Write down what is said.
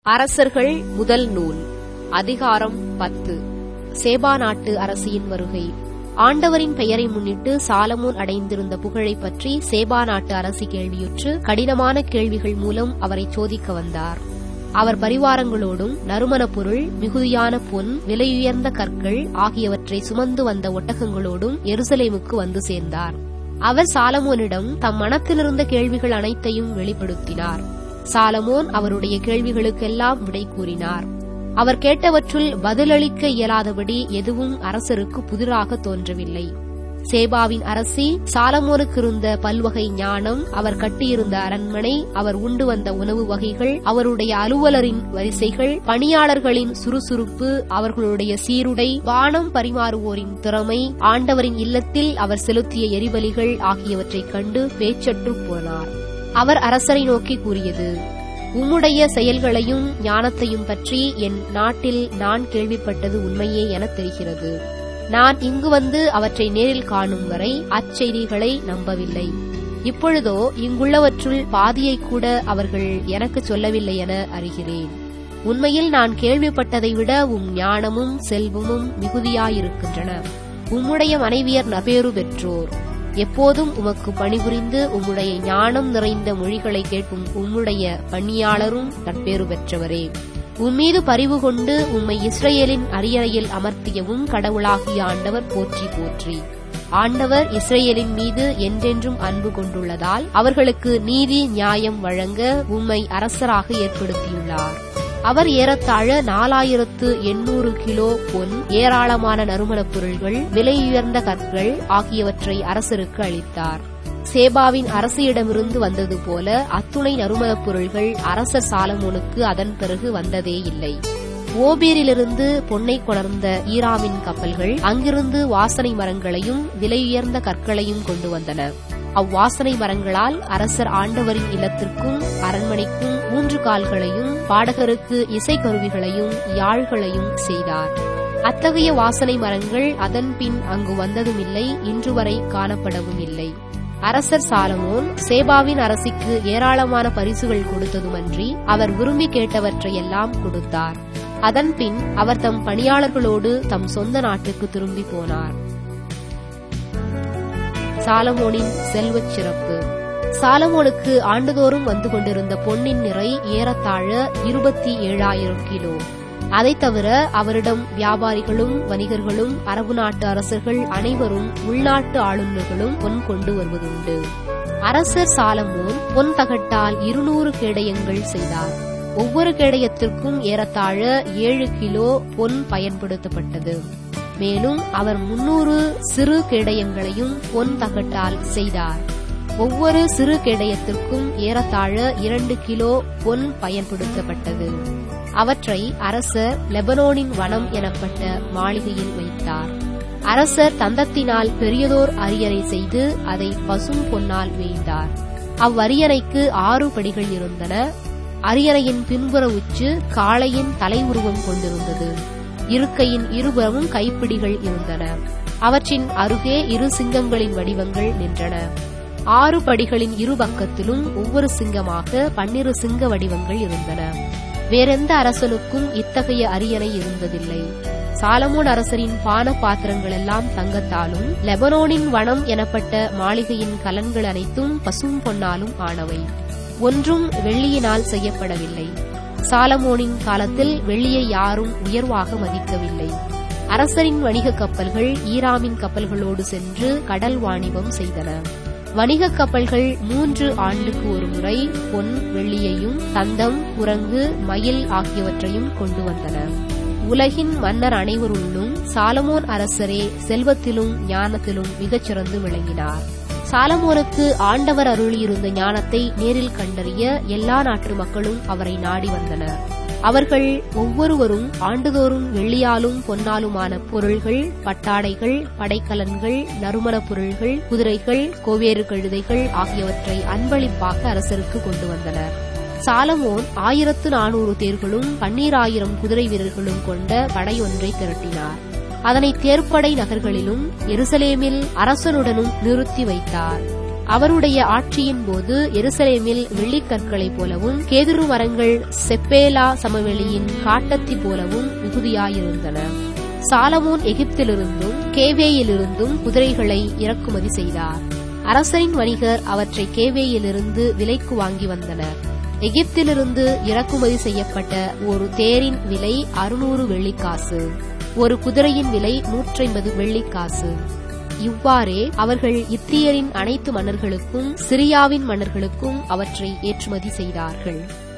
அரசர்கள் முதல் நூல் அதிகாரம் பத்து சேபா நாட்டு அரசியின் வருகை ஆண்டவரின் பெயரை முன்னிட்டு சாலமோன் அடைந்திருந்த புகழைப் பற்றி சேபா நாட்டு அரசி கேள்வியுற்று கடினமான கேள்விகள் மூலம் அவரை சோதிக்க வந்தார் அவர் பரிவாரங்களோடும் நறுமணப் பொருள் மிகுதியான பொன் விலையுயர்ந்த கற்கள் ஆகியவற்றை சுமந்து வந்த ஒட்டகங்களோடும் எருசலேமுக்கு வந்து சேர்ந்தார் அவர் சாலமோனிடம் தம் மனத்திலிருந்த கேள்விகள் அனைத்தையும் வெளிப்படுத்தினார் சாலமோன் அவருடைய கேள்விகளுக்கெல்லாம் விடை கூறினார் அவர் கேட்டவற்றுள் பதிலளிக்க இயலாதபடி எதுவும் அரசருக்கு புதிராக தோன்றவில்லை சேபாவின் அரசி சாலமோனுக்கு இருந்த பல்வகை ஞானம் அவர் கட்டியிருந்த அரண்மனை அவர் உண்டு வந்த உணவு வகைகள் அவருடைய அலுவலரின் வரிசைகள் பணியாளர்களின் சுறுசுறுப்பு அவர்களுடைய சீருடை வானம் பரிமாறுவோரின் திறமை ஆண்டவரின் இல்லத்தில் அவர் செலுத்திய எரிபலிகள் ஆகியவற்றைக் கண்டு பேச்சற்றுப் போனார் அவர் அரசரை நோக்கி கூறியது உம்முடைய செயல்களையும் ஞானத்தையும் பற்றி என் நாட்டில் நான் கேள்விப்பட்டது உண்மையே எனத் தெரிகிறது நான் இங்கு வந்து அவற்றை நேரில் காணும் வரை அச்செய்திகளை நம்பவில்லை இப்பொழுதோ இங்குள்ளவற்றுள் பாதியை கூட அவர்கள் எனக்கு சொல்லவில்லை என அறிகிறேன் உண்மையில் நான் கேள்விப்பட்டதை விட உம் ஞானமும் செல்வமும் மிகுதியாயிருக்கின்றன உம்முடைய மனைவியர் நபேறு பெற்றோர் எப்போதும் உமக்கு பணிபுரிந்து உம்முடைய ஞானம் நிறைந்த மொழிகளை கேட்கும் உம்முடைய பணியாளரும் நட்பேறு பெற்றவரே உம்மீது பரிவு கொண்டு உம்மை இஸ்ரேலின் அரியணையில் அமர்த்தியவும் கடவுளாகிய ஆண்டவர் போற்றி போற்றி ஆண்டவர் இஸ்ரேலின் மீது என்றென்றும் அன்பு கொண்டுள்ளதால் அவர்களுக்கு நீதி நியாயம் வழங்க உம்மை அரசராக ஏற்படுத்தியுள்ளார் அவர் ஏறத்தாழ நாலாயிரத்து எண்ணூறு கிலோ பொன் ஏராளமான நறுமணப் பொருள்கள் விலையுயர்ந்த கற்கள் ஆகியவற்றை அரசருக்கு அளித்தார் சேபாவின் அரசியிடமிருந்து வந்தது போல அத்துணை நறுமணப் பொருள்கள் அரசர் சாலமோனுக்கு அதன் பிறகு வந்ததே இல்லை ஓபீரிலிருந்து பொன்னை கொணர்ந்த ஈராமின் கப்பல்கள் அங்கிருந்து வாசனை மரங்களையும் விலையுயர்ந்த கற்களையும் கொண்டு வந்தன அவ்வாசனை மரங்களால் அரசர் ஆண்டவரின் இல்லத்திற்கும் அரண்மனைக்கும் மூன்று கால்களையும் பாடகருக்கு இசைக்கருவிகளையும் யாழ்களையும் செய்தார் அத்தகைய வாசனை மரங்கள் அதன் பின் அங்கு வந்ததும் இல்லை இன்று வரை காணப்படவும் இல்லை அரசர் சாலமோன் சேபாவின் அரசிக்கு ஏராளமான பரிசுகள் கொடுத்ததுமன்றி அவர் விரும்பி கேட்டவற்றையெல்லாம் கொடுத்தார் அதன்பின் அவர் தம் பணியாளர்களோடு தம் சொந்த நாட்டுக்கு திரும்பி போனார் சாலமோனின் செல்வச் சிறப்பு சாலமோனுக்கு ஆண்டுதோறும் வந்து கொண்டிருந்த பொன்னின் நிறை ஏறத்தாழ இருபத்தி ஏழாயிரம் கிலோ அதைத் தவிர அவரிடம் வியாபாரிகளும் வணிகர்களும் அரபு நாட்டு அரசர்கள் அனைவரும் உள்நாட்டு ஆளுநர்களும் பொன் கொண்டு வருவதுண்டு அரசர் சாலமோன் பொன் தகட்டால் இருநூறு கேடயங்கள் செய்தார் ஒவ்வொரு கேடயத்திற்கும் ஏறத்தாழ ஏழு கிலோ பொன் பயன்படுத்தப்பட்டது மேலும் அவர் முன்னூறு சிறு கேடயங்களையும் பொன் தகட்டால் செய்தார் ஒவ்வொரு சிறு கேடயத்திற்கும் ஏறத்தாழ இரண்டு கிலோ பொன் பயன்படுத்தப்பட்டது அவற்றை அரசர் லெபனோனின் வனம் எனப்பட்ட மாளிகையில் வைத்தார் அரசர் தந்தத்தினால் பெரியதோர் அரியணை செய்து அதை பசும் பொன்னால் வேய்ந்தார் அவ்வரியணைக்கு ஆறு படிகள் இருந்தன அரியணையின் பின்புற உச்சு காளையின் தலை உருவம் கொண்டிருந்தது இருக்கையின் இருபுறமும் கைப்பிடிகள் இருந்தன அவற்றின் அருகே இரு சிங்கங்களின் வடிவங்கள் நின்றன ஆறு படிகளின் இரு பக்கத்திலும் ஒவ்வொரு சிங்கமாக பன்னிரு சிங்க வடிவங்கள் இருந்தன வேறெந்த அரசனுக்கும் இத்தகைய அரியணை இருந்ததில்லை சாலமோன் அரசரின் பான பாத்திரங்கள் எல்லாம் தங்கத்தாலும் லெபனோனின் வனம் எனப்பட்ட மாளிகையின் கலன்கள் அனைத்தும் பசும் பொன்னாலும் ஆனவை ஒன்றும் வெள்ளியினால் செய்யப்படவில்லை சாலமோனின் காலத்தில் வெள்ளியை யாரும் உயர்வாக மதிக்கவில்லை அரசரின் வணிக கப்பல்கள் ஈராமின் கப்பல்களோடு சென்று கடல் வாணிபம் செய்தன வணிக கப்பல்கள் மூன்று ஆண்டுக்கு ஒரு முறை பொன் வெள்ளியையும் தந்தம் குரங்கு மயில் ஆகியவற்றையும் கொண்டு வந்தன உலகின் மன்னர் அனைவருள்ளும் சாலமோன் அரசரே செல்வத்திலும் ஞானத்திலும் மிகச்சிறந்து விளங்கினார் சாலமோனுக்கு ஆண்டவர் அருளியிருந்த ஞானத்தை நேரில் கண்டறிய எல்லா நாட்டு மக்களும் அவரை நாடி வந்தனர் அவர்கள் ஒவ்வொருவரும் ஆண்டுதோறும் வெள்ளியாலும் பொன்னாலுமான பொருள்கள் பட்டாடைகள் படைக்கலன்கள் நறுமணப் பொருள்கள் குதிரைகள் கோவேறு கழுதைகள் ஆகியவற்றை அன்பளிப்பாக அரசருக்கு கொண்டு வந்தனர் சாலமோன் ஆயிரத்து நானூறு தேர்களும் பன்னீராயிரம் குதிரை வீரர்களும் கொண்ட படையொன்றை திரட்டினார் அதனை தேர்ப்படை நகர்களிலும் எருசலேமில் அரசனுடனும் நிறுத்தி வைத்தார் அவருடைய ஆட்சியின் போது எருசலேமில் வெள்ளிக்கற்களைப் போலவும் கேதுரு மரங்கள் செப்பேலா சமவெளியின் காட்டத்தி போலவும் மிகுதியாயிருந்தன சாலமோன் எகிப்திலிருந்தும் கேவேயிலிருந்தும் குதிரைகளை இறக்குமதி செய்தார் அரசரின் வணிகர் அவற்றை கேவேயிலிருந்து விலைக்கு வாங்கி வந்தனர் எகிப்திலிருந்து இறக்குமதி செய்யப்பட்ட ஒரு தேரின் விலை அறுநூறு வெள்ளிக்காசு ஒரு குதிரையின் விலை நூற்றைம்பது வெள்ளிக்காசு இவ்வாறே அவர்கள் இத்தியரின் அனைத்து மன்னர்களுக்கும் சிரியாவின் மன்னர்களுக்கும் அவற்றை ஏற்றுமதி செய்தார்கள்